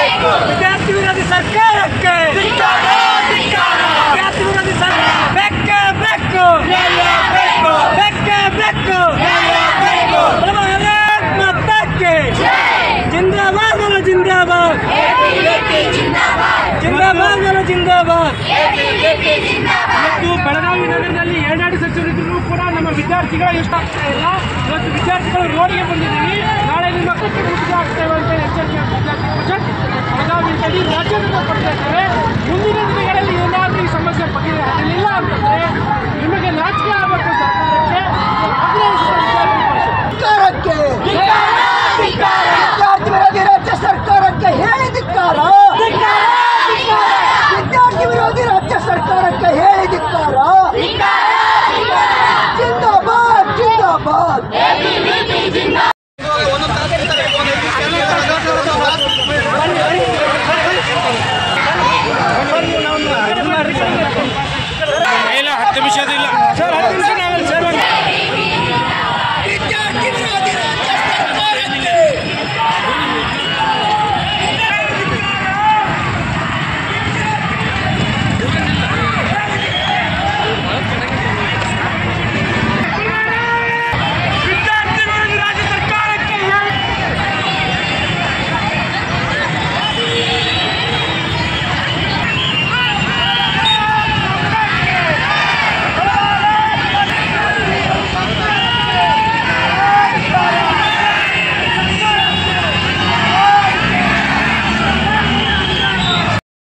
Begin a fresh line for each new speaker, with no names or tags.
ವಿದ್ಯಾರ್ಥಿ ವಿರೋಧಿ ಸರ್ಕಾರಕ್ಕೆ ವಿದ್ಯಾರ್ಥಿ ವಿರೋಧಿ ಸರ್ಕಾರ ಬೆಕ್ಕೆ ಬೆಕ್ಕು ಬೆಕ್ಕೆ ಬೆಕ್ಕು ಭಾರತ್ ಮಾತಾಕ್ಕೆ ಜಿಂದಾಬಾದ್ बोलो ಜಿಂದಾಬಾದ್ ಜಿಂದಾಬಾದ್ बोलो ಜಿಂದಾಬಾದ್
ಇವತ್ತು ಬೆಳಗಾವಿ ನಗರದಲ್ಲಿ ಎರಡೆರಡು ಸಚಿವರಿದ್ರು ಕೂಡ ನಮ್ಮ ವಿದ್ಯಾರ್ಥಿಗಳ ಇಷ್ಟ ಆಗ್ತಾ ಇಲ್ಲ ಇವತ್ತು ವಿದ್ಯಾರ್ಥಿಗಳು ರೋಡ್ಗೆ ಬಂದಿದ್ದೀವಿ ನಾಳೆ ನಿಮ್ಮ ಕಟ್ಟು ಮುಗಿದು ಆಗ್ತೇವೆ ಅಂತ ಎಚ್ಚರಿಕೆ ವಿದ್ಯಾರ್ಥಿ ಪರಿಷತ್ ಬೆಳಗಾವಿಯಲ್ಲಿ ರಾಜ್ಯದಿಂದ ಕೊಡ್ತಾ ಇದ್ದೇವೆ